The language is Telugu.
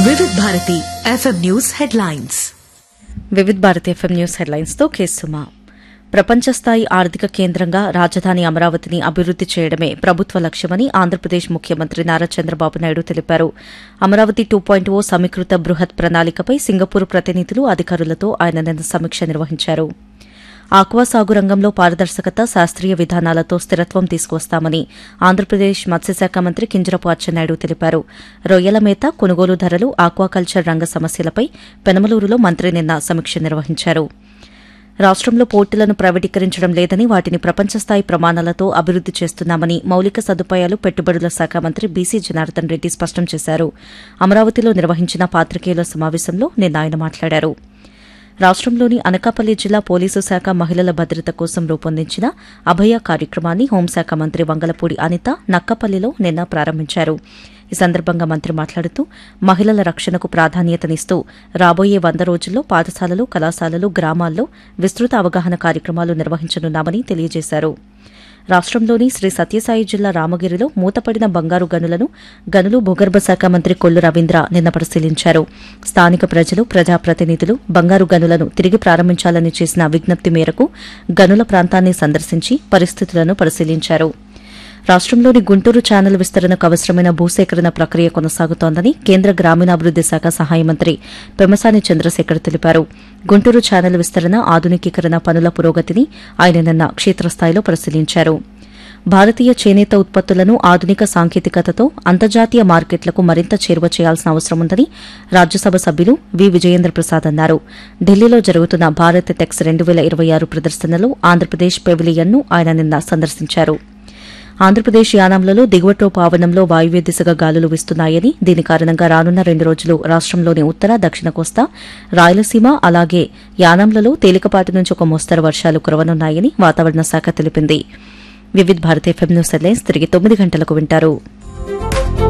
వివిధ Bharati FM news headlines Vividh Bharati FM news headlines తో కేసుమా ప్రపంచ స్థాయి ఆర్థిక కేంద్రంగా రాజధాని అమరావతిని అభివృద్ది చేయడమే ప్రభుత్వ లక్ష్యమని ఆంధ్రప్రదేశ్ ముఖ్యమంత్రి నారా చంద్రబాబు నాయుడు తెలిపారు అమరావతి టూ పాయింట్ ఓ సమీకృత బృహత్ ప్రణాళికపై సింగపూర్ ప్రతినిధులు అధికారులతో ఆయన నిన్న సమీక్ష నిర్వహించారు ఆక్వా సాగు రంగంలో పారదర్శకత శాస్త్రీయ విధానాలతో స్థిరత్వం తీసుకువస్తామని ఆంధ్రప్రదేశ్ మత్స్యశాఖ మంత్రి కింజరపు అచ్చెన్నాయుడు తెలిపారు రొయ్యల మేత కొనుగోలు ధరలు ఆక్వాకల్చర్ రంగ సమస్యలపై పెనమలూరులో మంత్రి నిన్న సమీక్ష నిర్వహించారు రాష్ట్రంలో పోర్టులను ప్రైవేటీకరించడం లేదని వాటిని ప్రపంచస్థాయి ప్రమాణాలతో అభివృద్ది చేస్తున్నామని మౌలిక సదుపాయాలు పెట్టుబడుల శాఖ మంత్రి బీసీ జనార్దన్ రెడ్డి స్పష్టం చేశారు అమరావతిలో నిర్వహించిన పాత్రికేయుల సమావేశంలో నిన్న ఆయన మాట్లాడారు రాష్ట్రంలోని అనకాపల్లి జిల్లా పోలీసు శాఖ మహిళల భద్రత కోసం రూపొందించిన అభయ కార్యక్రమాన్ని హోంశాఖ మంత్రి వంగలపూడి అనిత నక్కపల్లిలో నిన్న ప్రారంభించారు ఈ సందర్భంగా మంత్రి మాట్లాడుతూ మహిళల రక్షణకు ప్రాధాన్యతనిస్తూ రాబోయే వంద రోజుల్లో పాఠశాలలు కళాశాలలు గ్రామాల్లో విస్తృత అవగాహన కార్యక్రమాలు నిర్వహించనున్నామని తెలియజేశారు రాష్ట్రంలోని శ్రీ సత్యసాయి జిల్లా రామగిరిలో మూతపడిన బంగారు గనులను గనులు భూగర్భ శాఖ మంత్రి కొల్లు రవీంద్ర నిన్న పరిశీలించారు స్థానిక ప్రజలు ప్రజాప్రతినిధులు బంగారు గనులను తిరిగి ప్రారంభించాలని చేసిన విజ్ఞప్తి మేరకు గనుల ప్రాంతాన్ని సందర్శించి పరిస్థితులను పరిశీలించారు రాష్ట్రంలోని గుంటూరు ఛానల్ విస్తరణకు అవసరమైన భూసేకరణ ప్రక్రియ కొనసాగుతోందని కేంద్ర గ్రామీణాభివృద్ది శాఖ సహాయ మంత్రి పెమసాని చంద్రశేఖర్ తెలిపారు గుంటూరు ఛానల్ విస్తరణ ఆధునికీకరణ పనుల పురోగతిని ఆయన నిన్న క్షేత్రస్థాయిలో పరిశీలించారు భారతీయ చేనేత ఉత్పత్తులను ఆధునిక సాంకేతికతతో అంతర్జాతీయ మార్కెట్లకు మరింత చేరువ చేయాల్సిన అవసరం ఉందని రాజ్యసభ సభ్యులు వి విజయేంద్ర ప్రసాద్ అన్నారు ఢిల్లీలో జరుగుతున్న భారత్ టెక్స్ రెండు వేల ఇరవై ఆరు ప్రదర్శనలో ఆంధ్రప్రదేశ్ పెవిలియన్ను ఆయన నిన్న సందర్శించారు ఆంధ్రప్రదేశ్ యానాంలలో దిగువటోపు ఆవరణంలో వాయువ్య దిశగా గాలులు వీస్తున్నాయని దీని కారణంగా రానున్న రెండు రోజులు రాష్ట్రంలోని ఉత్తర దక్షిణ కోస్తా రాయలసీమ అలాగే యానాంలలో తేలికపాటి నుంచి ఒక మోస్తరు వర్షాలు కురవనున్నాయని వాతావరణ శాఖ తెలిపింది Vividh Bharat FM news headlines తిరిగి తొమ్మిది గంటలకు వింటారు